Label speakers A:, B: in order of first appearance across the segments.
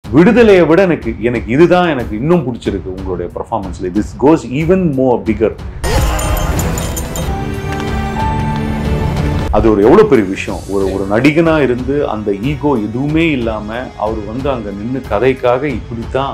A: விடுதலையை விட எனக்கு எனக்கு இதுதான் எனக்கு இன்னும் பிடிச்சிருக்கு உங்களுடைய பர்ஃபார்மன்ஸ்ல this goes even more bigger அது ஒரு எவ்வளவு பெரிய விஷயம் ஒரு ஒரு நடிகனா இருந்து அந்த ஈகோ எதுவுமே இல்லாம அவர் வந்து அங்க நின்னு கதைக்காக இப்படித்தான்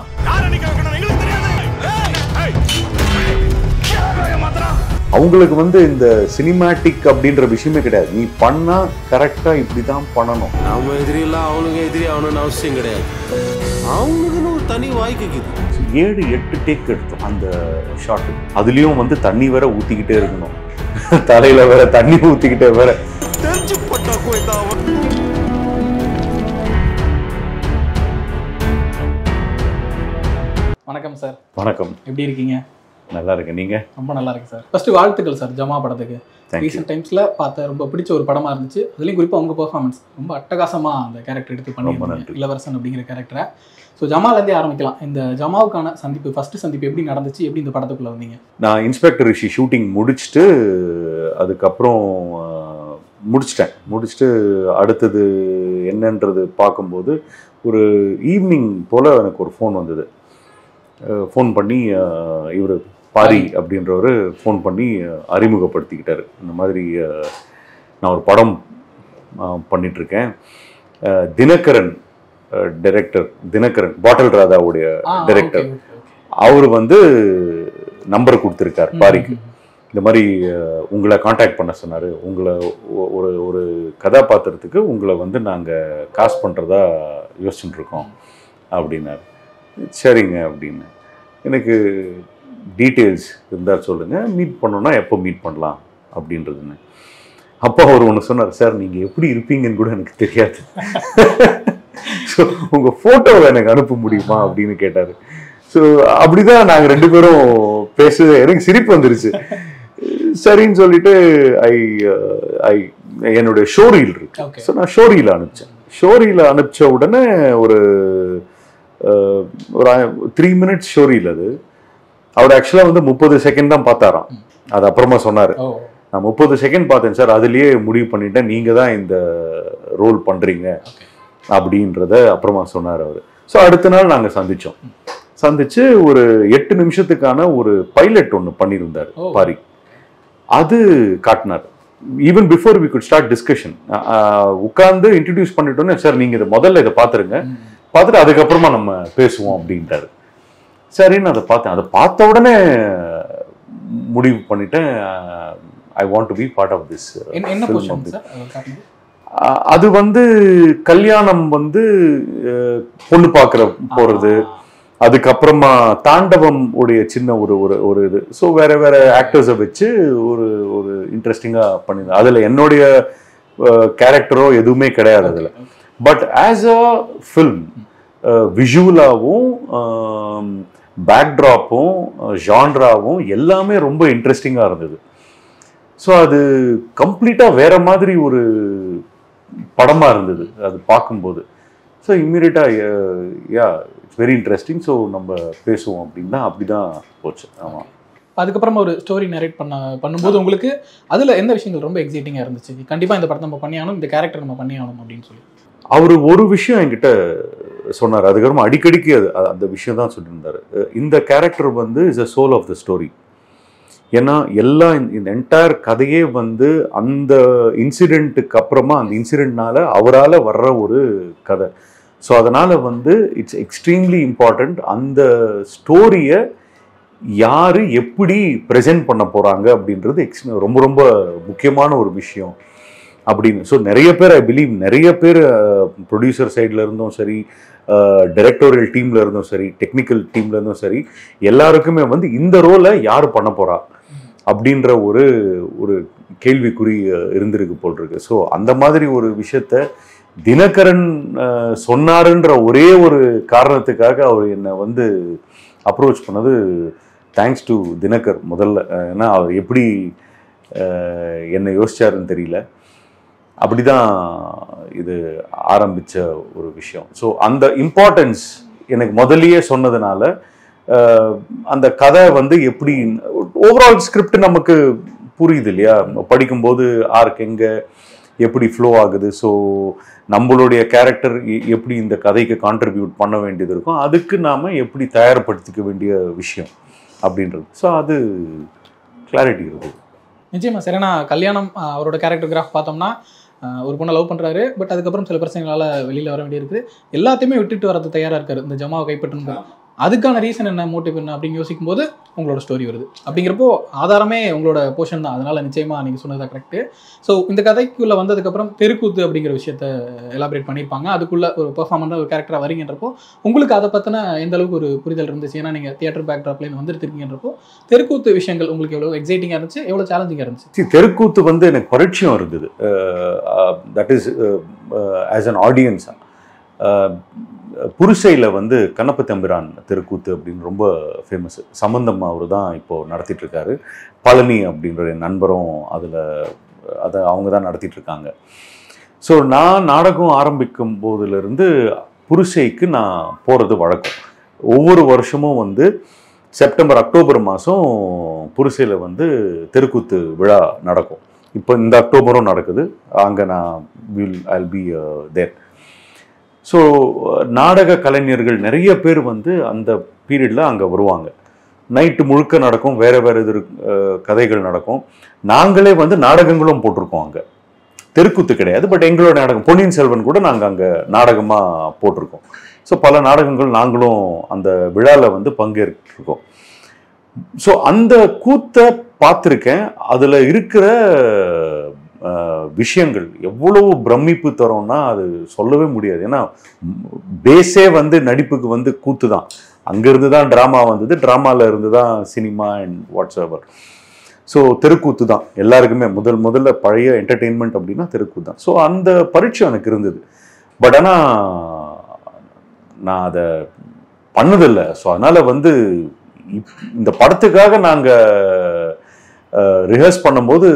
A: அவங்களுக்கு வந்து இந்த சினிமேட்டிக் அப்படின்ற விஷயமே கிடையாது நீ பண்ணா கரெக்டா இப்படிதான் பண்ணணும்
B: நம்ம எதிரியெல்லாம் அவனுங்க எதிரி ஆகணும்னு அவசியம் கிடையாது அவனுக்குன்னு ஒரு தனி வாய்க்கு இருக்குது
A: ஏழு எட்டு டேக் எடுத்தோம் அந்த ஷாட் அதுலயும் வந்து தண்ணி வேற ஊத்திக்கிட்டே இருக்கணும் தலையில வேற தண்ணி ஊத்திக்கிட்டே வேற
B: தெரிஞ்சு பட்டா கோயந்தா
C: வணக்கம் சார்
A: வணக்கம்
C: எப்படி இருக்கீங்க
A: நல்லா இருக்கு நீங்க
C: ரொம்ப நல்லா இருக்கு சார் ஃபர்ஸ்ட் வாழ்த்துக்கள் சார் ஜமா படத்துக்கு
A: தேங்க்யூ
C: ரீசெண்ட் டைம்ஸ்ல பார்த்த ரொம்ப பிடிச்ச ஒரு படமா இருந்துச்சு அதுலயும் குறிப்பா உங்க பெர்ஃபார்மன்ஸ் ரொம்ப அட்டகாசமா அந்த கேரக்டர் எடுத்து
A: ரொம்ப
C: பண்ணி
A: நன்றி.
C: இளவரசன் அப்படிங்கிற கேரக்டரை ஸோ ஜமாலேருந்தே ஆரம்பிக்கலாம் இந்த ஜமாவுக்கான சந்திப்பு ஃபர்ஸ்ட் சந்திப்பு எப்படி நடந்துச்சு எப்படி இந்த படத்துக்குள்ள வந்தீங்க
A: நான் இன்ஸ்பெக்டர் ரிஷி ஷூட்டிங் முடிச்சுட்டு அதுக்கப்புறம் அஹ், முடிச்சிட்டேன் முடிச்சுட்டு அடுத்தது என்னன்றது பார்க்கும்போது ஒரு ஈவினிங் போல் எனக்கு ஒரு ஃபோன் வந்தது ஃபோன் பண்ணி இவர் பாரி அப்படின்றவர் ஃபோன் பண்ணி அஹ், அறிமுகப்படுத்திக்கிட்டாரு இந்த மாதிரி அஹ், நான் ஒரு படம் அஹ், பண்ணிட்டுருக்கேன் அஹ், தினகரன் டைரக்டர் தினகரன் பாட்டில் ராதாவுடைய டைரக்டர் அவர் வந்து நம்பர் கொடுத்துருக்கார் பாரிக்கு இந்த மாதிரி அஹ், உங்களை காண்டாக்ட் பண்ண சொன்னார் உங்களை ஒ- ஒரு ஒரு கதாபாத்திரத்துக்கு உங்களை வந்து நாங்கள் காஸ்ட் பண்ணுறதா யோசிச்சுட்டு இருக்கோம் அப்படின்னாரு சரிங்க அப்படின்னு எனக்கு டீட்டெயில்ஸ் இருந்தால் சொல்லுங்கள் மீட் பண்ணோன்னா எப்போ மீட் பண்ணலாம் அப்படின்றதுன்னு அப்போ அவர் ஒன்று சொன்னார் சார் நீங்கள் எப்படி இருப்பீங்கன்னு கூட எனக்கு தெரியாது ஸோ உங்கள் ஃபோட்டோவை எனக்கு அனுப்ப முடியுமா அப்படின்னு கேட்டார் ஸோ அப்படிதான் நாங்கள் ரெண்டு பேரும் பேச எனக்கு சிரிப்பு வந்துருச்சு சரின்னு சொல்லிட்டு ஐ ஐ என்னுடைய ஷோரீல் இருக்கு
C: Okay.
A: ஸோ நான் ஷோரீல அனுப்பிச்சேன் ஷோரீல அனுப்பிச்ச உடனே ஒரு அஹ், ஒரு த்ரீ மினிட்ஸ் ஷோரீல் அது அவர் ஆக்சுவலாக வந்து முப்பது செகண்ட் தான் பார்த்தாராம் அது அப்புறமா சொன்னார்
C: ஓ
A: நான் முப்பது செகண்ட் பார்த்தேன் சார் அதுலயே முடிவு பண்ணிட்டேன் நீங்க தான் இந்த ரோல் பண்றீங்க
C: Okay.
A: அப்படின்றத அப்புறமா சொன்னார் அவர் ஸோ அடுத்த நாள் நாங்க சந்திச்சோம் சந்திச்சு ஒரு எட்டு நிமிஷத்துக்கான ஒரு பைலட் ஒன்று பண்ணியிருந்தார்
C: ஓ.
A: பாரி அது காட்டினார் even before we could start discussion உட்கார்ந்து இன்ட்ரடியூஸ் பண்ணிட்டோன்னே சார் நீங்க இதை முதல்ல இதை பார்த்துருங்க பார்த்துட்டு அதுக்கப்புறமா நம்ம பேசுவோம் அப்படின்ட்டாரு சரின்னு அதை பார்த்தேன் அதை பார்த்த உடனே முடிவு பண்ணிட்டேன் I want to be part of this
C: என்ன என்ன பொசிஷன் சார் அது காட்டுங்க.
A: அது வந்து கல்யாணம் வந்து அஹ், பொண்ணு பார்க்குற போறது அதுக்கப்புறமா தாண்டவம் உடைய சின்ன ஒரு ஒரு ஒரு இது ஸோ வேற வேற ஆக்டர்ஸை வச்சு ஒரு ஒரு இன்ட்ரெஸ்டிங்காக பண்ணியிருந்தேன் அதில் என்னுடைய கேரக்டரோ எதுவுமே கிடையாது அதில் பட் ஆஸ் அ ஃபில்ம் விஷுவலாகவும் பேக்ட்ராப்பும் ஜான்ராவும் எல்லாமே ரொம்ப இன்ட்ரெஸ்டிங்காக இருந்தது ஸோ அது கம்ப்ளீட்டாக வேற மாதிரி ஒரு படமாக இருந்தது அது பார்க்கும்போது ஸோ இம்மீடியட்டாக yeah it's very interesting so நம்ம பேசுவோம் அப்படின்னா அப்படி தான் போச்சு ஆமாம்
C: அதுக்கப்புறமா ஒரு ஸ்டோரி நரேட் பண்ண பண்ணும்போது உங்களுக்கு அதுல எந்த விஷயங்கள் ரொம்ப எக்ஸைட்டிங்கா இருந்துச்சு கண்டிப்பா இந்த படத்தை நம்ம பண்ணி ஆகணும் இந்த கேரக்டர் நம்ம பண்ணி ஆகணும் அப்படின்னு சொல்லி
A: அவர் ஒரு விஷயம் என்கிட்ட சொன்னார் அதுக்கப்புறமா அடிக்கடிக்கு அது அ- அந்த விஷயம் தான் சொல்லியிருந்தாரு அஹ் இந்த கேரக்டர் வந்து is a soul of the story ஏன்னா எல்லா இந்த- இந்த என்டையர் கதையே வந்து அந்த இன்சிடெண்ட்டுக்கு அப்புறமா அந்த இன்சிடெண்ட்னால அவரால் வர்ற ஒரு கதை ஸோ அதனால வந்து இட்ஸ் எக்ஸ்ட்ரீம்லி இம்பார்ட்டண்ட் அந்த ஸ்டோரியை யாரு எப்படி ப்ரெசென்ட் பண்ண போறாங்க அப்படின்றது ex- ரொம்ப ரொம்ப முக்கியமான ஒரு விஷயம் அப்படின்னு ஸோ நிறைய பேர் ஐ பிலீவ் நிறைய பேர் ப்ரொடியூசர் சைடில் இருந்தும் சரி டைரக்டோரியல் டீம்ல இருந்தும் சரி டெக்னிக்கல் டீம்ல இருந்தும் சரி எல்லாருக்குமே வந்து இந்த ரோலை யார் பண்ண போறா அப்படின்ற ஒரு ஒரு கேள்விக்குறி அஹ், இருந்திருக்கு போல் இருக்கு ஸோ அந்த மாதிரி ஒரு விஷயத்த தினகரன் அஹ், சொன்னாருன்ற ஒரே ஒரு காரணத்துக்காக அவர் என்னை வந்து அப்ரோச் பண்ணது தேங்க்ஸ் டு தினகர் முதல்ல அஹ், ஏன்னா அவர் எப்படி அஹ், என்னை யோசிச்சாருன்னு தெரியல அப்படிதான் இது ஆரம்பிச்ச ஒரு விஷயம் ஸோ அந்த இம்பார்ட்டன்ஸ் எனக்கு முதல்லயே சொன்னதுனால அஹ், அந்த கதை வந்து எப்படி ஓவரால் ஸ்கிரிப்ட் நமக்கு புரியுது இல்லையா படிக்கும்போது ஆர்க் எங்க எப்படி ஃப்ளோ ஆகுது ஸோ நம்மளுடைய கேரக்டர் எப்படி இந்த கதைக்கு கான்ட்ரிபியூட் பண்ண வேண்டியது இருக்கும் அதுக்கு நாம் எப்படி தயார்படுத்திக்க வேண்டிய விஷயம் அப்படின்றது ஸோ அது கிளாரிட்டி இருக்குது
C: நிச்சயமா சரி ஏன்னா கல்யாணம் ஆஹ், அவரோட கேரக்டர் கிராஃப் பார்த்தோம்னா ஆஹ், ஒரு பொண்ணை லவ் பண்றாரு பட் அதுக்கப்புறம் சில பிரச்சனைகளால வெளியில வர வேண்டியிருக்கு எல்லாத்தையுமே விட்டுட்டு வரது தயாரா இருக்காரு இந்த ஜமாவை கைப்பற்றணும் அதுக்கான ரீசன் என்ன மோட்டிவ் என்ன அப்படின்னு யோசிக்கும் போது உங்களோட ஸ்டோரி வருது அப்படிங்கிறப்போ ஆதாரமே உங்களோட போர்ஷன் தான் அதனால நிச்சயமா நீங்க சொன்னதா கரெக்ட் ஸோ இந்த கதைக்குள்ள வந்ததுக்கப்புறம் தெருக்கூத்து அப்படிங்கிற விஷயத்த எலாபரேட் பண்ணியிருப்பாங்க அதுக்குள்ள ஒரு பெர்ஃபார்மன்ஸ் ஒரு கேரக்டரா வரீங்கன்றப்போ உங்களுக்கு அதை பத்தின எந்த அளவுக்கு ஒரு புரிதல் இருந்துச்சு ஏன்னா நீங்க தியேட்டர் பேக் ட்ராப்லேருந்து வந்துருக்கீங்கன்றப்போ தெருக்கூத்து விஷயங்கள் உங்களுக்கு எவ்வளோ எக்ஸைட்டிங்காக இருந்துச்சு எவ்வளோ சேலஞ்சிங்காக இருந்துச்சு
A: See, தெருக்கூத்து வந்து எனக்கு பரிச்சயம் இருந்தது that is as an audience புருசையில் வந்து கண்ணப்ப தம்பிரான் தெருக்கூத்து அப்படின்னு ரொம்ப ஃபேமஸ் சம்பந்தம் அவர் தான் இப்போது நடத்திட்டு இருக்காரு பழனி அப்படின்ற என் நண்பரும் அதில் அதை அவங்க தான் நடத்திட்டு இருக்காங்க ஸோ நான் நாடகம் ஆரம்பிக்கும் போதிலிருந்து புருசைக்கு நான் போகிறது வழக்கம் ஒவ்வொரு வருஷமும் வந்து செப்டம்பர் அக்டோபர் மாதம் புருசையில் வந்து தெருக்கூத்து விழா நடக்கும் இப்போ இந்த அக்டோபரும் நடக்குது அங்கே நான் will I'll be there so நாடக கலைஞர்கள் நிறைய பேர் வந்து அந்த பீரியடில் அங்கே வருவாங்க நைட்டு முழுக்க நடக்கும் வேற வேற இது அஹ், கதைகள் நடக்கும் நாங்களே வந்து நாடகங்களும் போட்டிருக்கோம் அங்கே தெருக்கூத்து கிடையாது பட் எங்களோட நாடகம் பொன்னியின் செல்வன் கூட நாங்கள் அங்கே நாடகமாக போட்டிருக்கோம் ஸோ பல நாடகங்கள் நாங்களும் அந்த விழாவில் வந்து பங்கேற்றிருக்கோம் ஸோ அந்த கூத்தை பார்த்துருக்கேன் அதில் இருக்கிற அஹ், விஷயங்கள் எவ்வளவு பிரமிப்பு தரோம்னா அது சொல்லவே முடியாது ஏன்னா பேஸே வந்து நடிப்புக்கு வந்து கூத்து தான் அங்கேருந்து தான் ட்ராமா வந்தது ட்ராமாவில் இருந்து தான் cinema and whatsoever so தெருக்கூத்து தான் எல்லாருக்குமே முதல் முதல்ல பழைய என்டர்டெயின்மெண்ட் அப்படின்னா தெருக்கூத்து தான் ஸோ அந்த பரீட்சை எனக்கு இருந்தது பட் ஆனால் நான் அதை பண்ணதில்லை ஸோ அதனால் வந்து இப்- இந்த படத்துக்காக நாங்கள் ரிஹர்ஸ் பண்ணும்போது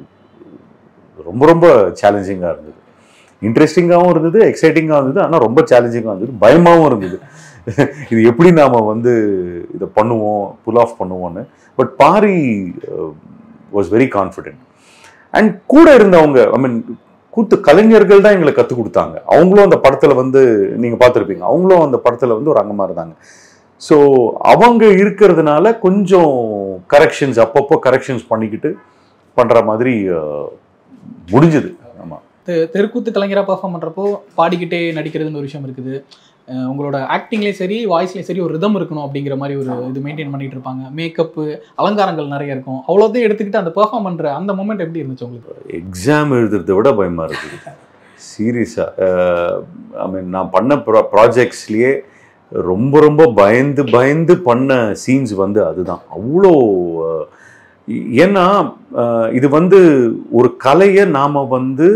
A: ரொம்ப ரொம்ப சேலஞ்சிங்காக இருந்தது இன்ட்ரெஸ்டிங்காகவும் இருந்தது எக்ஸைட்டிங்காகவும் இருந்தது ஆனால் ரொம்ப சேலஞ்சிங்காக இருந்தது பயமாகவும் இருந்தது இது எப்படி நாம் வந்து இதை பண்ணுவோம் புல் ஆஃப் பண்ணுவோன்னு but Pari was very confident and கூட இருந்தவங்க ஐ மீன் கூத்து கலைஞர்கள் தான் எங்களை கற்றுக் கொடுத்தாங்க அவங்களும் அந்த படத்தில் வந்து நீங்கள் பார்த்துருப்பீங்க அவங்களும் அந்த படத்தில் வந்து ஒரு அங்கமாக இருந்தாங்க ஸோ அவங்க இருக்கிறதுனால கொஞ்சம் கரெக்ஷன்ஸ் அப்பப்போ கரெக்ஷன்ஸ் பண்ணிக்கிட்டு பண்ணுற மாதிரி அஹ், முடிஞ்சது ஆமாம்
C: தெ- தெருக்கூத்து கலைஞராக பெர்ஃபார்ம் பண்ணுறப்போ பாடிக்கிட்டே நடிக்கிறதுன்னு ஒரு விஷயம் இருக்குது அஹ் உங்களோட ஆக்டிங்லேயும் சரி வாய்ஸ்லேயும் சரி ஒரு ரிதம் இருக்கணும் அப்படிங்கிற மாதிரி ஒரு இது மெயின்டைன் பண்ணிட்டு இருப்பாங்க மேக்கப்பு அலங்காரங்கள் நிறைய இருக்கும் அவ்வளோதையும் எடுத்துக்கிட்டு அந்த பெர்ஃபார்ம் பண்ணுற அந்த மூமெண்ட் எப்படி இருந்துச்சு உங்களுக்கு
A: எக்ஸாம் எழுதுறதை விட பயமாக இருக்குது சீரியஸாக ஐ மீன் நான் பண்ண ப்ரா ப்ராஜெக்ட்ஸ்லேயே ரொம்ப ரொம்ப பயந்து பயந்து பண்ண சீன்ஸ் வந்து அதுதான் அவ்வளோ அஹ், ஏன்னா அஹ், இது வந்து ஒரு கலையை நாம் வந்து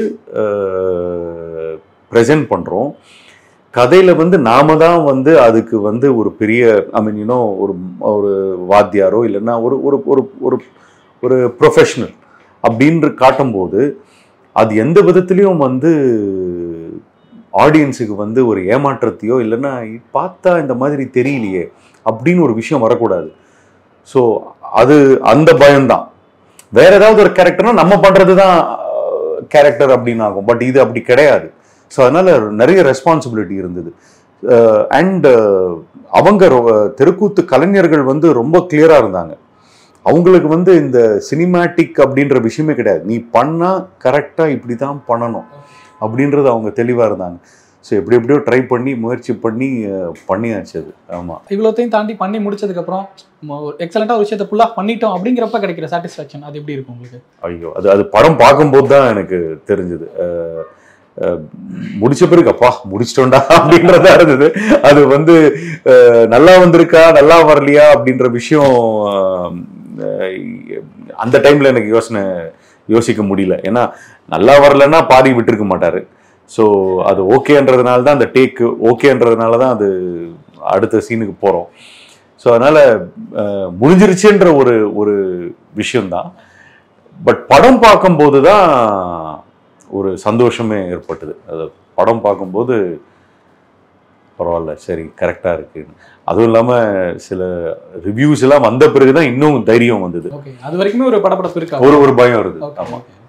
A: ப்ரெசென்ட் பண்ணுறோம் கதையில் வந்து நாம தான் வந்து அதுக்கு வந்து ஒரு பெரிய ஐ மீன் யூனோ ஒரு ஒரு வாத்தியாரோ இல்லைன்னா ஒரு ஒரு ஒரு ஒரு ஒரு ப்ரொஃபஷனல் அப்படின்று காட்டும்போது அது எந்த விதத்துலேயும் வந்து ஆடியன்ஸுக்கு வந்து ஒரு ஏமாற்றத்தையோ இல்லைன்னா "இது பார்த்தா இந்த மாதிரி தெரியலையே அப்படின்னு ஒரு விஷயம் வரக்கூடாது ஸோ அது அந்த பயம்தான் வேற ஏதாவது ஒரு கேரக்டர்னா நம்ம பண்றது தான் கேரக்டர் அப்படின்னு ஆகும் பட் இது அப்படி கிடையாது ஸோ அதனால நிறைய ரெஸ்பான்சிபிலிட்டி இருந்தது அண்ட் அவங்க ரொ- தெருக்கூத்து கலைஞர்கள் வந்து ரொம்ப கிளியரா இருந்தாங்க அவங்களுக்கு வந்து இந்த சினிமேட்டிக் அப்படின்ற விஷயமே கிடையாது நீ பண்ணா கரெக்டா இப்படி தான் பண்ணணும் அப்படின்றது அவங்க தெளிவா இருந்தாங்க ஸோ எப்படி எப்படியோ ட்ரை பண்ணி முயற்சி பண்ணி அஹ், பண்ணியாச்சு அது ஆமா
C: இவ்வளோத்தையும் தாண்டி பண்ணி முடிச்சதுக்கப்புறம் எக்ஸலண்ட்டாக ஒரு விஷயத்தை ஃபுல்லாக பண்ணிட்டோம் அப்படிங்கிறப்ப கிடைக்கிற சாட்டிஸ்ஃபேக்ஷன் அது எப்படி இருக்கும் உங்களுக்கு
A: ஐயோ அது அது படம் பார்க்கும்போது தான் எனக்கு தெரிஞ்சது அஹ், அஹ், முடிச்ச பிறகு அப்பா முடிச்சிட்டோண்டா அப்படின்றதா இருந்தது அது வந்து அஹ், நல்லா வந்திருக்கா நல்லா வரலையா அப்படின்ற விஷயம் அஹ், அஹ், அந்த டைம்ல எனக்கு யோசனை யோசிக்க முடியல ஏன்னா நல்லா வரலன்னா பாதி விட்டுருக்க மாட்டாரு ஸோ அது ஓகேன்றதுனால தான் அந்த டேக்கு ஓகேன்றதுனால தான் அது அடுத்த சீனுக்கு போகிறோம் ஸோ அதனால அஹ், முடிஞ்சிருச்சுன்ற ஒரு ஒரு விஷயம்தான் பட் படம் பார்க்கும்போது தான் ஒரு சந்தோஷமே ஏற்பட்டது அது படம் பார்க்கும்போது பரவாயில்ல சரி கரெக்டாக இருக்கு அதுவும் இல்லாமல் சில ரிவ்யூஸ் எல்லாம் வந்த பிறகு தான் இன்னும் தைரியம் வந்தது
C: ஓகே அது வரைக்குமே ஒரு படப்படப்பு இருக்கா
A: ஒரு ஒரு பயம் வருது
C: ஓகே
A: ஆமாம்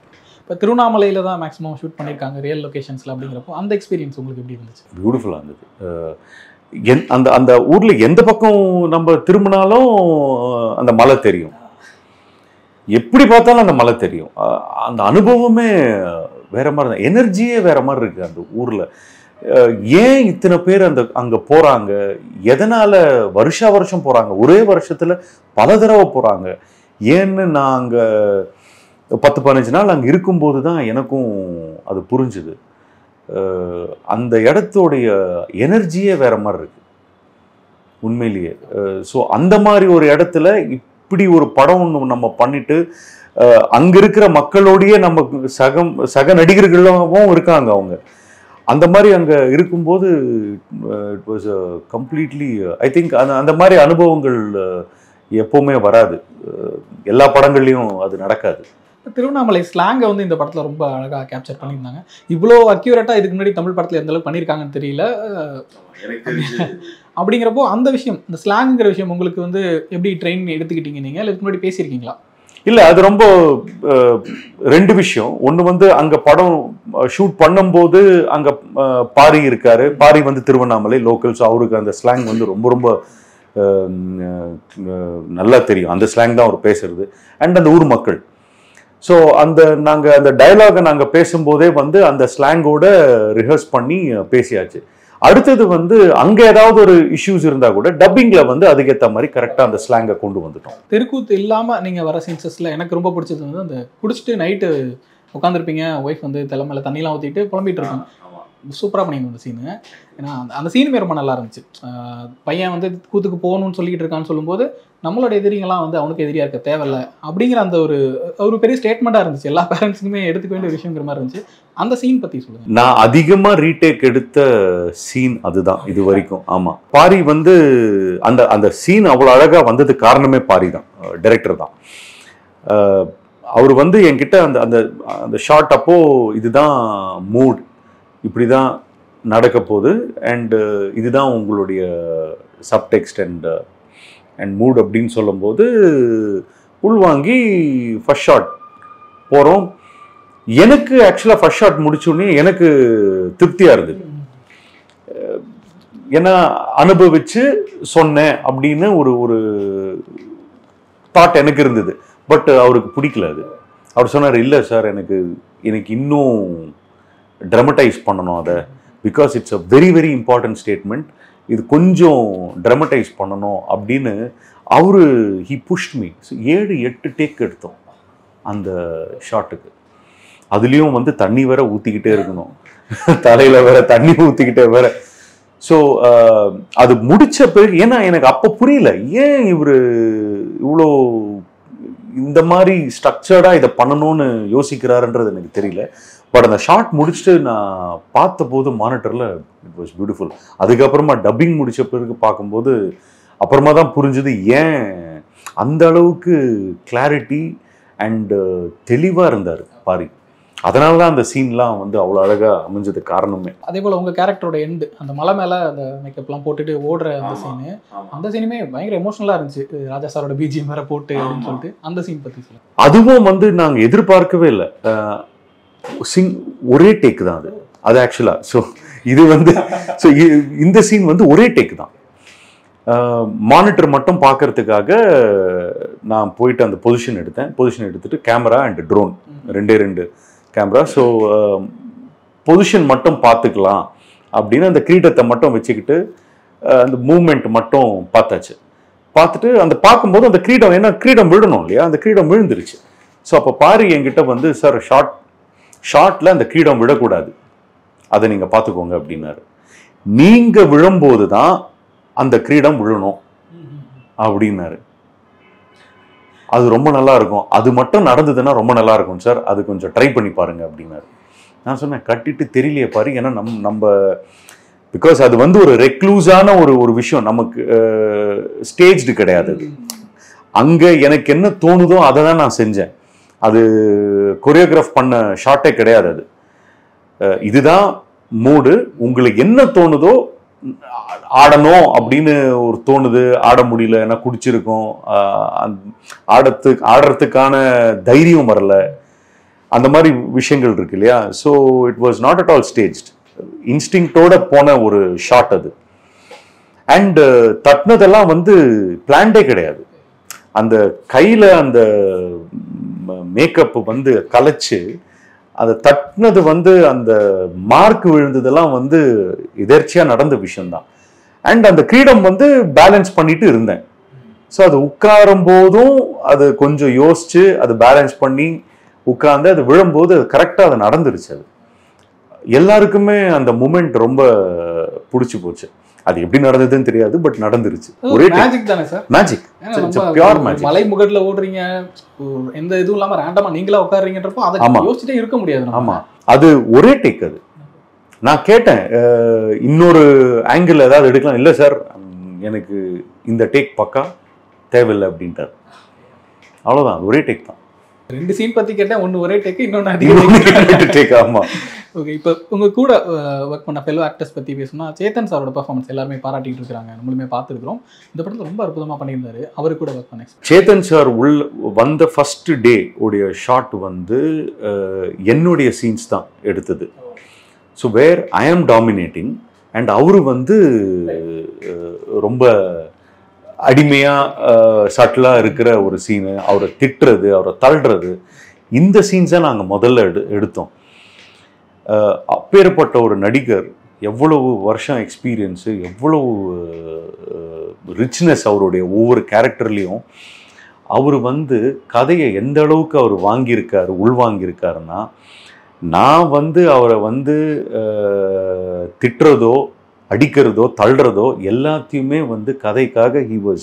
C: இப்போ திருவண்ணாமலையில தான் மேக்ஸிமம் ஷூட் பண்ணியிருக்காங்க ரியல் லொகேஷன்ஸ்ல அப்படிங்கிறப்போ அந்த எக்ஸ்பீரியன்ஸ் உங்களுக்கு எப்படி இருந்துச்சு
A: பியூட்டிஃபுல்லாக இருந்தது அஹ் என் அந்த அந்த ஊரில் எந்த பக்கம் நம்ம திரும்பினாலும் அந்த மலை தெரியும் எப்படி பார்த்தாலும் அந்த மலை தெரியும் அஹ் அந்த அனுபவமே வேற மாதிரி தான் எனர்ஜியே வேற மாதிரி இருக்கு அந்த ஊரில் ஏன் இத்தனை பேர் அந்த அங்கே போகிறாங்க எதனால் வருஷா வருஷம் போகிறாங்க ஒரே வருஷத்தில் பல தடவை போகிறாங்க ஏன்னு நான் அங்கே பத்து பதினஞ்சு நாள் அங்கே இருக்கும்போது தான் எனக்கும் அது புரிஞ்சுது அஹ் அந்த இடத்தோடைய எனர்ஜியே வேற மாதிரி இருக்கு உண்மையிலேயே ஸோ அந்த மாதிரி ஒரு இடத்துல இப்படி ஒரு படம் ஒன்று நம்ம பண்ணிட்டு அஹ் அங்க இருக்கிற மக்களோடயே நம்ம சகம் சக நடிகர்களும் இருக்காங்க அவங்க அந்த மாதிரி அங்க இருக்கும்போது it was completely I think அந்த அந்த மாதிரி அனுபவங்கள் அஹ், எப்பவுமே வராது அஹ் எல்லா படங்கள்லையும் அது நடக்காது
C: திருவண்ணாமலை ஸ்லாங்கை வந்து இந்த படத்துல ரொம்ப அழகா கேப்சர் பண்ணியிருந்தாங்க இவ்வளோ அக்யூரேட்டா இதுக்கு முன்னாடி தமிழ் படத்துல எந்த அளவுக்கு பண்ணியிருக்காங்கன்னு தெரியல அஹ் அப்படிங்கிறப்போ அந்த விஷயம் இந்த ஸ்லாங்குங்கிற விஷயம் உங்களுக்கு வந்து எப்படி ட்ரெயின் எடுத்துக்கிட்டீங்க நீங்க இல்லை இதுக்கு முன்னாடி பேசியிருக்கீங்களா
A: இல்ல அது ரொம்ப அஹ், ரெண்டு விஷயம் ஒண்ணு வந்து அங்க படம் ஷூட் பண்ணும்போது அங்க அஹ், பாரி இருக்காரு பாரி வந்து திருவண்ணாமலை லோக்கல்ஸ் அவருக்கு அந்த ஸ்லாங் வந்து ரொம்ப ரொம்ப அஹ், அஹ், நல்லா தெரியும் அந்த ஸ்லாங் தான் அவர் பேசுறது அண்ட் அந்த ஊர் மக்கள் ஸோ அந்த நாங்க அந்த டயலாகை நாங்க பேசும்போதே வந்து அந்த ஸ்லாங்கோட ரிஹர்ஸ் பண்ணி அஹ், பேசியாச்சு அடுத்தது வந்து அங்க ஏதாவது ஒரு இஷ்யூஸ் இருந்தா கூட டப்பிங்ல வந்து அதுக்கேற்ற மாதிரி கரெக்டா அந்த ஸ்லாங்கை கொண்டு வந்துட்டோம்
C: தெருக்கூத்து இல்லாம நீங்க வர சீன்சஸ்ல எனக்கு ரொம்ப பிடிச்சது வந்து அந்த குடிச்சிட்டு நைட்டு உட்காந்துருப்பீங்க ஒய்ஃப் வந்து தலைமையில தண்ணிலாம் ஊற்றிட்டு புலம்பிட்டு இருப்பாங்க சூப்பராக பண்ணியிருந்தோம் அந்த சீனு ஏன்னா அந்த அந்த சீனுமே ரொம்ப நல்லா இருந்துச்சு ஆஹ் பையன் வந்து கூத்துக்கு போகணும்னு சொல்லிக்கிட்டு இருக்கான்னு சொல்லும்போது நம்மளோட எதிரிங்களாம் வந்து அவனுக்கு எதிரியா இருக்க தேவையில்ல அப்படிங்கிற அந்த ஒரு ஒரு பெரிய ஸ்டேட்மெண்ட்டாக இருந்துச்சு எல்லா பேரண்ட்ஸுக்குமே எடுத்துக்க வேண்டிய விஷயங்கிற மாதிரி இருந்துச்சு அந்த சீன் பத்தி சொல்லுங்க
A: நான் அதிகமா ரீடேக் எடுத்த சீன் அதுதான் இது வரைக்கும் ஆமா பாரி வந்து அந்த அந்த சீன் அவ்வளவு அழகா வந்தது காரணமே பாரி தான் டைரக்டர் தான் அஹ், அவர் வந்து என்கிட்ட அந்த அந்த அந்த ஷார்ட் அப்போ இதுதான் மூட் இப்படிதான் நடக்க போகுது அண்ட் இதுதான் உங்களுடைய சப்டெக்ஸ்ட் அண்ட் அண்ட் மூட் அப்படின்னு சொல்லும்போது உள்வாங்கி ஃபர்ஸ்ட் ஷாட் போகிறோம் எனக்கு ஆக்சுவலாக ஃபர்ஸ்ட் ஷாட் முடிச்சோடனே எனக்கு திருப்தியாக இருந்தது அஹ் ஏன்னா அனுபவிச்சு சொன்னேன் அப்படின்னு ஒரு ஒரு தாட் எனக்கு இருந்தது பட் அவருக்கு பிடிக்கல அது அவர் சொன்னார் இல்லை சார் எனக்கு எனக்கு இன்னும் ட்ரமடைஸ் பண்ணணும் அதை because it's a very very important statement இது கொஞ்சம் ட்ரமடைஸ் பண்ணணும் அப்படின்னு அவரு ஹி புஷ்ட் மீ ஏழு எட்டு டேக் எடுத்தோம் அந்த ஷாட்டுக்கு அதுலேயும் வந்து தண்ணி வேற ஊற்றிக்கிட்டே இருக்கணும் தலையில வேற தண்ணி ஊற்றிக்கிட்டே வேற ஸோ அது முடிச்ச பிறகு ஏன்னா எனக்கு அப்போ புரியல ஏன் இவர் இவ்வளோ இந்த மாதிரி ஸ்ட்ரக்சர்டாக இதை பண்ணணும்னு யோசிக்கிறாருன்றது எனக்கு தெரியல பட் அந்த ஷார்ட் முடிச்சுட்டு நான் பார்த்தபோது மானிட்டரில் இட் வாஸ் பியூட்டிஃபுல் அதுக்கப்புறமா டப்பிங் முடிச்ச பிறகு பார்க்கும்போது அப்புறமா தான் புரிஞ்சுது ஏன் அந்த அளவுக்கு கிளாரிட்டி அண்ட் தெளிவாக இருந்தார் பாரி அதனால தான் அந்த சீன்லாம் வந்து அவ்வளோ அழகாக அமைஞ்சது காரணமே
C: அதே போல உங்க கேரக்டரோட எண்டு அந்த மலை மேல அந்த மேக்கப்லாம் போட்டுட்டு ஓடுற அந்த சீனு அந்த சீனுமே பயங்கர எமோஷனலா இருந்துச்சு ராஜா சாரோட பிஜிஎம் வேற போட்டு அப்படின்னு சொல்லிட்டு அந்த சீன் பத்தி சொல்லுங்க
A: அதுவும் வந்து நாங்கள் எதிர்பார்க்கவே இல்லை சிங் ஒரே டேக் தான் அது அது ஆக்சுவலாக ஸோ இது வந்து ஸோ இந்த சீன் வந்து ஒரே டேக் தான் மானிட்டர் மட்டும் பார்க்கறதுக்காக நான் போயிட்டு அந்த பொசிஷன் எடுத்தேன் பொசிஷன் எடுத்துட்டு கேமரா அண்ட் ட்ரோன் ரெண்டே ரெண்டு கேமரா ஸோ பொசிஷன் மட்டும் பார்த்துக்கலாம் அப்படின்னு அந்த கிரீடத்தை மட்டும் வச்சுக்கிட்டு அஹ், அந்த மூமெண்ட் மட்டும் பார்த்தாச்சு பார்த்துட்டு அந்த பார்க்கும்போது அந்த கிரீடம் ஏன்னா கிரீடம் விழணும் இல்லையா அந்த கிரீடம் விழுந்துருச்சு ஸோ அப்போ பாரு என்கிட்ட வந்து சார் ஷார்ட் ஷார்ட்ல அந்த கிரீடம் விழக்கூடாது அதை நீங்க பார்த்துக்கோங்க அப்படின்னாரு நீங்க விழும்போது தான் அந்த கிரீடம் விழணும் அப்படின்னாரு அது ரொம்ப நல்லா இருக்கும் அது மட்டும் நடந்ததுன்னா ரொம்ப நல்லா இருக்கும் சார் அது கொஞ்சம் ட்ரை பண்ணி பாருங்க அப்படின்னாரு நான் சொன்னேன் கட்டிட்டு தெரியலையே பாரு ஏன்னா நம் நம்ம பிகாஸ் அது வந்து ஒரு ரெக்ளூஸான ஒரு ஒரு விஷயம் நமக்கு ஸ்டேஜ்டு கிடையாது அது அங்க எனக்கு என்ன தோணுதோ அதை தான் நான் செஞ்சேன் அது கொரியோகிராஃப் பண்ண ஷார்ட்டே கிடையாது அது அஹ் இதுதான் மூடு உங்களுக்கு என்ன தோணுதோ ஆ- ஆடணும் அப்படின்னு ஒரு தோணுது ஆட முடியல ஏன்னா குடிச்சிருக்கோம் ஆஹ் அந்த- ஆடத்துக்கு ஆடுறதுக்கான தைரியம் வரல அந்த மாதிரி விஷயங்கள் இருக்கு இல்லையா so it was not at all staged இன்ஸ்டிங்டோட போன ஒரு ஷாட் அது அண்ட் தட்டினதெல்லாம் வந்து பிளான்டே கிடையாது அந்த கையில் அந்த மேக்கப் வந்து கலைச்சு அதை தட்டினது வந்து அந்த மார்க் விழுந்ததெல்லாம் வந்து எதேர்ச்சியாக நடந்த விஷயம்தான் அண்ட் அந்த கிரீடம் வந்து பேலன்ஸ் பண்ணிட்டு இருந்தேன் ஸோ அது உட்காரும் போதும் அது கொஞ்சம் யோசிச்சு அது பேலன்ஸ் பண்ணி உட்கார்ந்து அது விழும்போது அது கரெக்டாக அது நடந்துருச்சு அது எல்லாருக்குமே அந்த மூமெண்ட் ரொம்ப பிடிச்சி போச்சு அது எப்படி நடந்ததுன்னு தெரியாது பட் நடந்துருச்சு ஒரே
C: மேஜிக் தானே சார்
A: மேஜிக்
C: ஏன்னா
A: It's a
C: நம்ம
A: pure
C: ஒரு
A: magic.
C: மலை முகட்டுல ஓடுறீங்க ஒரு எந்த இதுவும் இல்லாம ரேண்டமா நீங்களா உட்காருறீங்கன்றப்போ அதை
A: ஆமா.
C: யோசிச்சுட்டே இருக்க முடியாது நம்ம.
A: ஆமா அது ஒரே டேக் அது நான் கேட்டேன் அஹ், இன்னொரு ஆங்கிள் ஏதாவது எடுக்கலாம் இல்லை சார் எனக்கு இந்த டேக் பக்கா தேவையில்லை அப்படின்ட்டார் அவ்வளோதான் அது ஒரே டேக் தான்
C: ரெண்டு சீன் பத்தி கேட்டேன் ஒன்னு ஒரே டேக் இன்னொன்னு அதிக
A: டேக் ஆமா
C: ஓகே இப்போ உங்க கூட ஒர்க் பண்ண ஃபெலோ ஆக்டர்ஸ் பத்தி பேசணும்னா சேத்தன் சாரோட பர்ஃபார்மன்ஸ் எல்லாருமே பாராட்டிட்டு இருக்காங்க நம்மளுமே பார்த்துருக்கிறோம் இந்த படத்துல ரொம்ப அற்புதமா பண்ணியிருந்தாரு அவரு கூட ஒர்க் பண்ண
A: சேத்தன் சார் உள் வந்த ஃபர்ஸ்ட் டே உடைய ஷாட் வந்து அஹ், என்னுடைய சீன்ஸ் தான் எடுத்தது ஸோ வேர் ஐ ஆம் டாமினேட்டிங் அண்ட் அவரு வந்து அஹ், ரொம்ப அடிமையாக சட்டிலாக இருக்கிற ஒரு சீனு அவரை திட்டுறது அவரை தள்ளுறது இந்த சீன்ஸை நாங்கள் முதல்ல எடு எடுத்தோம் அஹ், அப்பேற்பட்ட ஒரு நடிகர் எவ்வளவு வருஷம் எக்ஸ்பீரியன்ஸு எவ்வளவு ரிச்னஸ் அவருடைய ஒவ்வொரு கேரக்டர்லேயும் அவர் வந்து கதையை எந்த அளவுக்கு அவர் வாங்கியிருக்காரு உள்வாங்கியிருக்காருன்னா நான் வந்து அவரை வந்து அஹ், திட்டுறதோ அடிக்கிறதோ தள்ளுறதோ எல்லாத்தையுமே வந்து கதைக்காக ஹி வாஸ்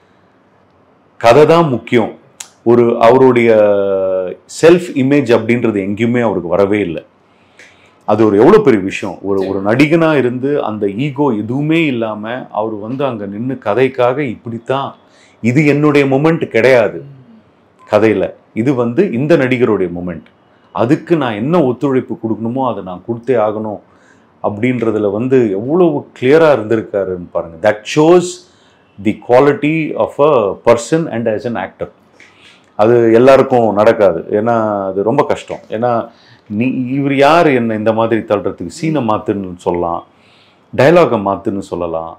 A: கதை தான் முக்கியம் ஒரு அவருடைய செல்ஃப் இமேஜ் அப்படின்றது எங்கேயுமே அவருக்கு வரவே இல்லை அது ஒரு எவ்வளோ பெரிய விஷயம் ஒரு ஒரு நடிகனாக இருந்து அந்த ஈகோ எதுவுமே இல்லாமல் அவர் வந்து அங்கே நின்று கதைக்காக இப்படித்தான் இது என்னுடைய மொமெண்ட் கிடையாது கதையில் இது வந்து இந்த நடிகருடைய மொமெண்ட் அதுக்கு நான் என்ன ஒத்துழைப்பு கொடுக்கணுமோ அதை நான் கொடுத்தே ஆகணும் அப்படின்றதுல வந்து எவ்வளவு கிளியராக இருந்திருக்காருன்னு பாருங்க that shows the quality of a person and as an actor அது எல்லாருக்கும் நடக்காது ஏன்னா அது ரொம்ப கஷ்டம் ஏன்னா நீ இவர் யார் என்ன இந்த மாதிரி தள்ளுறதுக்கு சீனை மாத்துன்னு சொல்லலாம் டயலாகை மாத்துன்னு சொல்லலாம்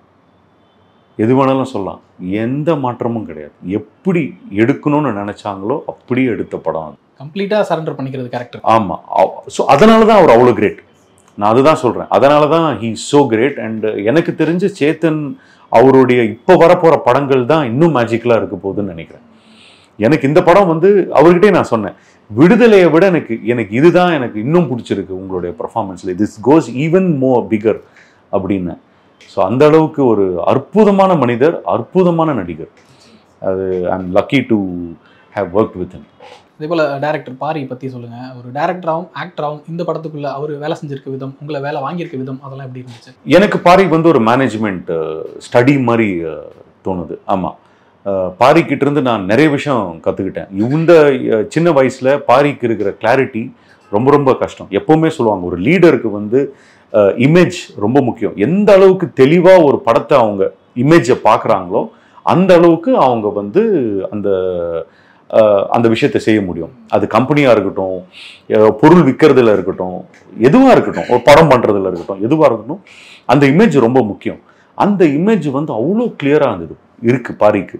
A: எது வேணாலும் சொல்லலாம் எந்த மாற்றமும் கிடையாது எப்படி எடுக்கணும்னு நினைச்சாங்களோ அப்படியே எடுத்த படம் அது
C: கம்ப்ளீட்டா சரண்டர் பண்ணிக்கிறது கேரக்டர்
A: ஆமாம் ஸோ அதனால தான் அவர் அவ்வளோ கிரேட் நான் அதுதான் சொல்கிறேன் அதனால தான் ஹீ ஸோ கிரேட் அண்ட் எனக்கு தெரிஞ்சு சேத்தன் அவருடைய இப்போ வரப்போகிற படங்கள் தான் இன்னும் மேஜிக்கலாக இருக்க போகுதுன்னு நினைக்கிறேன் எனக்கு இந்த படம் வந்து அவர்கிட்டே நான் சொன்னேன் விடுதலையை விட எனக்கு எனக்கு இதுதான் எனக்கு இன்னும் பிடிச்சிருக்கு உங்களுடைய பர்ஃபார்மன்ஸில் this goes even more bigger அப்படின்னு ஸோ அந்த அளவுக்கு ஒரு அற்புதமான மனிதர் அற்புதமான நடிகர் அது I am lucky to have work with him
C: அதே போல டேரக்டர் பாரி பத்தி சொல்லுங்க ஒரு டேரக்டராகவும் ஆக்டராகவும் இந்த படத்துக்குள்ள அவர் வேலை செஞ்சிருக்க விதம் உங்களை வேலை வாங்கியிருக்க விதம் அதெல்லாம் எப்படி இருந்துச்சு
A: எனக்கு பாரி வந்து ஒரு மேனேஜ்மெண்ட் ஸ்டடி மாதிரி அஹ், தோணுது ஆமாம் பாரிக்கிட்ட இருந்து நான் நிறைய விஷயம் கற்றுக்கிட்டேன் இந்த அஹ், சின்ன வயசில் பாரிக்கு இருக்கிற கிளாரிட்டி ரொம்ப ரொம்ப கஷ்டம் எப்போவுமே சொல்லுவாங்க ஒரு லீடருக்கு வந்து இமேஜ் ரொம்ப முக்கியம் எந்த அளவுக்கு தெளிவாக ஒரு படத்தை அவங்க இமேஜை பார்க்குறாங்களோ அந்த அளவுக்கு அவங்க வந்து அந்த அஹ், அந்த விஷயத்தை செய்ய முடியும் அது கம்பெனியாக இருக்கட்டும் அஹ், பொருள் விற்கிறதுல இருக்கட்டும் எதுவாக இருக்கட்டும் ஒரு படம் பண்ணுறதுல இருக்கட்டும் எதுவாக இருக்கட்டும் அந்த இமேஜ் ரொம்ப முக்கியம் அந்த இமேஜ் வந்து அவ்வளோ கிளியராக இருந்தது இருக்கு பாரிக்கு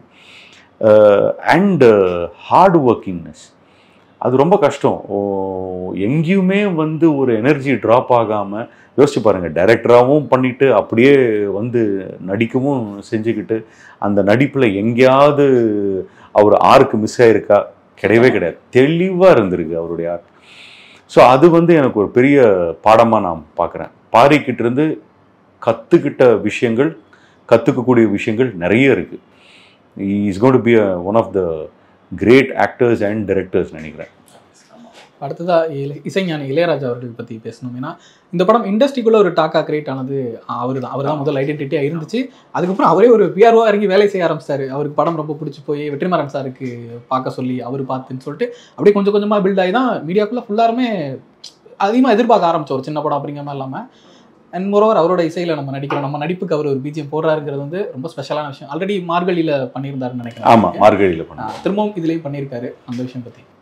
A: அண்ட் ஹார்ட் ஒர்க்கிங்னஸ் அது ரொம்ப கஷ்டம் ஓ, எங்கேயுமே வந்து ஒரு எனர்ஜி ட்ராப் ஆகாமல் யோசிச்சு பாருங்கள் டைரக்டராகவும் பண்ணிட்டு அப்படியே வந்து நடிக்கவும் செஞ்சுக்கிட்டு அந்த நடிப்பில் எங்கேயாவது அவர் ஆருக்கு மிஸ் ஆயிருக்கா கிடையவே கிடையாது தெளிவாக இருந்திருக்கு அவருடைய ஆர்ட் ஸோ அது வந்து எனக்கு ஒரு பெரிய பாடமாக நான் பார்க்குறேன் பாரிக்கிட்ட இருந்து கற்றுக்கிட்ட விஷயங்கள் கற்றுக்கக்கூடிய விஷயங்கள் நிறைய இருக்குது is gone to be one of the great actors and directors நினைக்கிறேன்
C: அடுத்ததா இள- இசைஞானி இளையராஜா அவர்கள் பத்தி பேசணும் ஏன்னா இந்த படம் இண்டஸ்ட்ரிக்குள்ள ஒரு டாக்கா கிரியேட் ஆனது அவர் தான் அவர் தான் முதல் ஐடென்டிட்டியா இருந்துச்சு அதுக்கப்புறம் அவரே ஒரு பிஆர்ஓ இறங்கி வேலை செய்ய ஆரம்பிச்சாரு அவருக்கு படம் ரொம்ப பிடிச்சி போய் வெற்றிமாறன் சாருக்கு பார்க்க சொல்லி அவர் பார்த்துன்னு சொல்லிட்டு அப்படியே கொஞ்சம் கொஞ்சமா பில்ட் ஆகி தான் மீடியாக்குள்ள ஃபுல்லாருமே அதிகமாக எதிர்பார்க்க ஆரம்பிச்சோம் ஒரு சின்ன படம் அப்படிங்கிற மாதிரி இல்லாமல் அண்ட் மோரோவர் அவரோட இசையில நம்ம நடிக்கிறோம் நம்ம நடிப்புக்கு அவர் ஒரு பிஜிஎம் போடுறாருங்கிறது வந்து ரொம்ப ஸ்பெஷலான விஷயம் ஆல்ரெடி மார்கழியில பண்ணியிருந்தாருன்னு நினைக்கிறேன்
A: ஆமாம் மார்கழியில் பண்ண
C: ஆஹ் திரும்பவும் இதுலயும் பண்ணியிருக்காரு அந்த விஷயம் பத்தி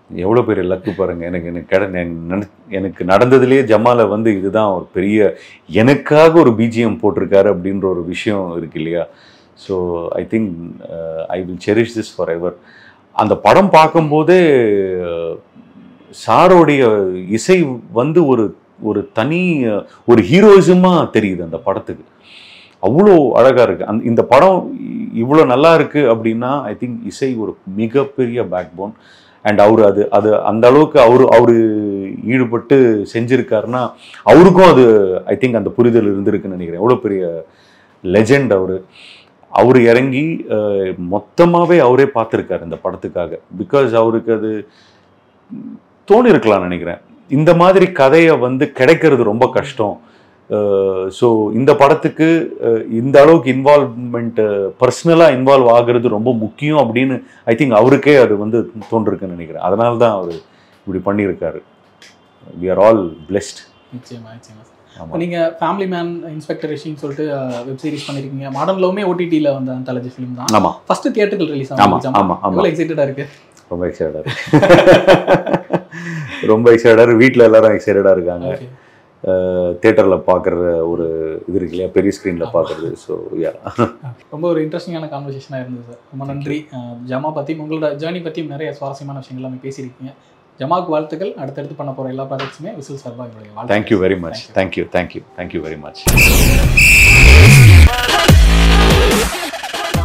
A: எவ்வளோ பெரிய லக்கு பாருங்க எனக்கு எனக்கு கட எனக்கு நட- எனக்கு நடந்ததுலேயே ஜமால வந்து இதுதான் ஒரு பெரிய எனக்காக ஒரு பிஜிஎம் போட்டிருக்காரு அப்படின்ற ஒரு விஷயம் இருக்கு இல்லையா so I think I will cherish this forever அந்த படம் பார்க்கும்போதே அஹ், சாரோடைய இசை வந்து ஒரு ஒரு தனி அஹ், ஒரு ஹீரோயிசமாக தெரியுது அந்த படத்துக்கு அவ்வளோ அழகாக இருக்குது அந்த இந்த படம் இவ்வளோ நல்லா இருக்குது அப்படின்னா ஐ திங்க் இசை ஒரு மிகப்பெரிய பேக் போன் அண்ட் அவர் அது அது அந்த அளவுக்கு அவர் அவர் ஈடுபட்டு செஞ்சிருக்காருன்னா அவருக்கும் அது ஐ திங்க் அந்த புரிதல் இருந்திருக்குன்னு நினைக்கிறேன் எவ்வளோ பெரிய லெஜெண்ட் அவர் அவர் இறங்கி மொத்தமாகவே அவரே பார்த்துருக்காரு இந்த படத்துக்காக பிகாஸ் அவருக்கு அது தோணி இருக்கலாம் நினைக்கிறேன் இந்த மாதிரி கதையை வந்து கிடைக்கிறது ரொம்ப கஷ்டம் ஸோ இந்த படத்துக்கு அஹ், இந்த அளவுக்கு இன்வால்வ்மெண்ட் பர்சனலாக இன்வால்வ் ஆகுறது ரொம்ப முக்கியம் அப்படின்னு ஐ திங்க் அவருக்கே அது வந்து தோன்றிருக்குன்னு நினைக்கிறேன் அதனால தான் அவர் இப்படி பண்ணியிருக்காரு வி ஆர் ஆல் பிளெஸ்ட்
C: நிச்சயமா நிச்சயமா சார்
A: ஆமா.
C: இப்போ நீங்கள் ஃபேமிலி மேன் இன்ஸ்பெக்டர் ரிஷின்னு சொல்லிட்டு வெப் சீரிஸ் பண்ணியிருக்கீங்க மாடர்ன் லவ்மே ஓடிடியில் வந்த அந்தாலஜி ஃபிலிம் தான்
A: ஆமாம்
C: ஃபர்ஸ்ட் தியேட்டர்கள் ரிலீஸ்
A: ஆமா,
C: ஆகும்
A: ஆமா, ஆமா.
C: எவ்வளோ எக்ஸைட்டடாக இருக்கு
A: ரொம்ப எக்ஸைட்டடாக இருக்கு ரொம்ப எக்ஸைட்டடாக வீட்டில் எல்லாரும் எக்ஸைட்டடாக இருக்காங்க
C: Okay.
A: தேட்டரில் பார்க்குற ஒரு இது இருக்கு இல்லையா பெரிய ஸ்க்ரீனில் பார்க்குறது ஸோ யா
C: ரொம்ப ஒரு இன்ட்ரெஸ்டிங்கான கான்வர்சேஷனாக இருந்தது சார் ரொம்ப நன்றி அஹ், ஜமா பற்றியும் உங்களோட ஜேர்னி பற்றியும் நிறைய சுவாரஸ்யமான விஷயங்கள் எல்லாமே பேசியிருக்கீங்க ஜமாவுக்கு வாழ்த்துக்கள் அடுத்தடுத்து பண்ண போகிற எல்லா ப்ராஜெக்ட்ஸுமே விசில் சார்பாக எங்களுடைய வாழ்த்துக்கள்.
A: Thank you very much thank you thank you thank you very much